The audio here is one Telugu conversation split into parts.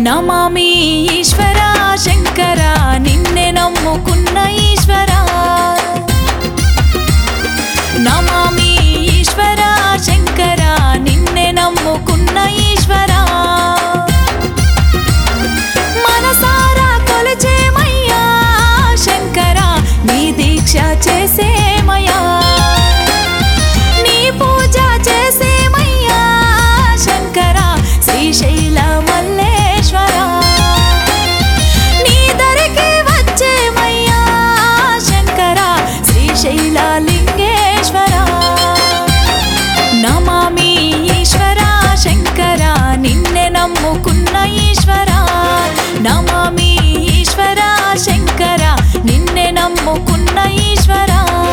నమామి ఈశ్వర శంకర నిన్నే నమ్ముకున్న ఈశ్వర నమామి ఈశ్వర శంకర నిన్నే నమ్ముకున్న ఈశ్వర మనసారా కొలిచేమయ్యా శంకర నీ దీక్ష చేసేమయ్యా నీ పూజ చేసేమయ్యా శంకర శ్రీశైల మల్లేశ్వర నీ దరికి వచ్చేమయ్యా శంకర శ్రీశైల లింగేశ్వర నమామి ఈశ్వర శంకర నిన్నే నమ్ముకున్న ఈశ్వర నమామి ఈశ్వర శంకర నిన్నే నమ్ముకున్న ఈశ్వర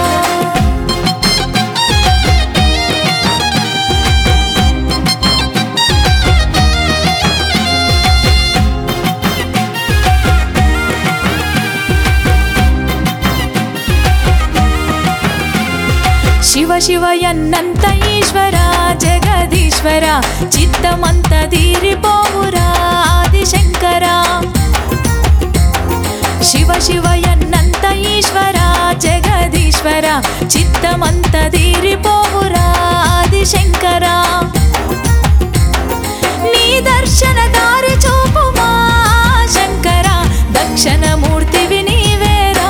శివ శివ ఎన్నంత ఈశ్వర జగదీశ్వర చిత్తమంత తీరిపోవురా ఆదిశంకర శివ శివ ఎన్నంత ఈశ్వర జగదీశ్వర చిత్తమంత తీరిపోవురా ఆదిశంకర నీ దర్శన దారి చూపుమా శంకర దక్షిణమూర్తివి నీవేరా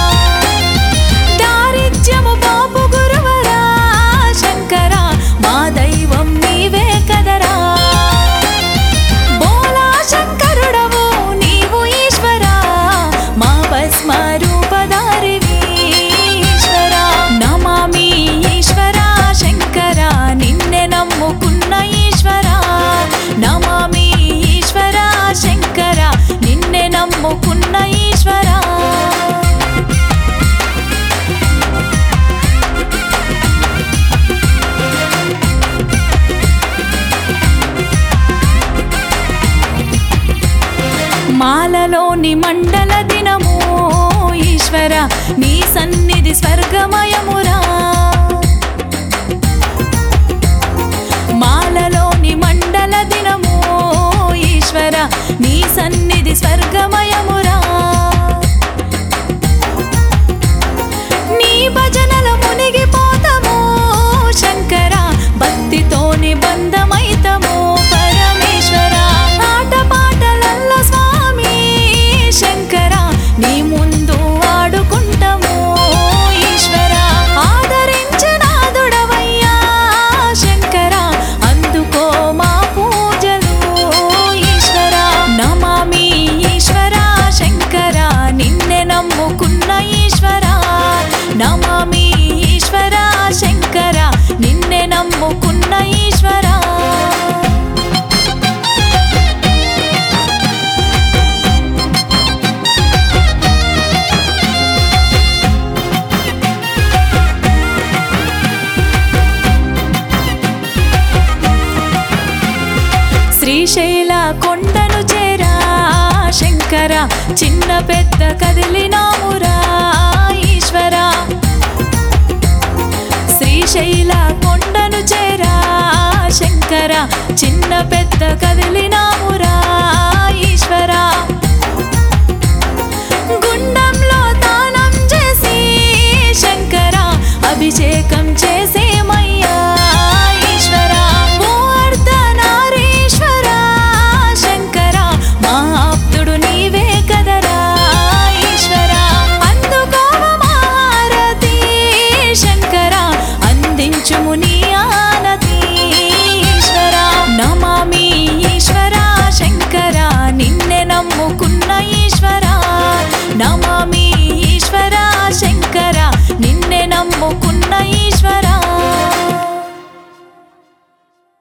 దారిద్ర్యము పాపు గురువరా శంకర మా దైవం నీవే కదరా బోలా శంకరుడవు నీవు ఈశ్వర మా భస్మ రూపధారివి ఈశ్వర నమామి ఈశ్వర శంకర నిన్నే నమ్ముకున్న ఈశ్వర నమామి ఈశ్వర శంకర నిన్నే నమ్ముకున్న ఈశ్వర మాలలోని మండల దినము ఈశ్వర నీ సన్నిధి స్వర్గమయమురా మాలలోని మండల దినము ఈశ్వర నీ సన్నిధి స్వర్గమయమురా నీ భజనల మునిగిపోతాము శంకర భక్తితోని బంధమైతము పరమేశ్వర ఆటపాటలల్ల స్వామి శంకర నీ ముందు ఆడుకుంటాము ఈశ్వర ఆదరించనాదుడవయ్యా శంకర అందుకో మా పూజలు ఈశ్వర నమామి ఈశ్వర శంకర నిన్నే నమ్ముకున్న ఈశ్వర నమామి ఈశ్వర శంకర నిన్నే నమ్ముకున్న ఈశ్వర శ్రీశైల కొండను చేరా శంకర చిన్న పెద్ద కదిలినామురా ఈశ్వర శ్రీశైల కొండను చేరా శంకర చిన్న పెద్ద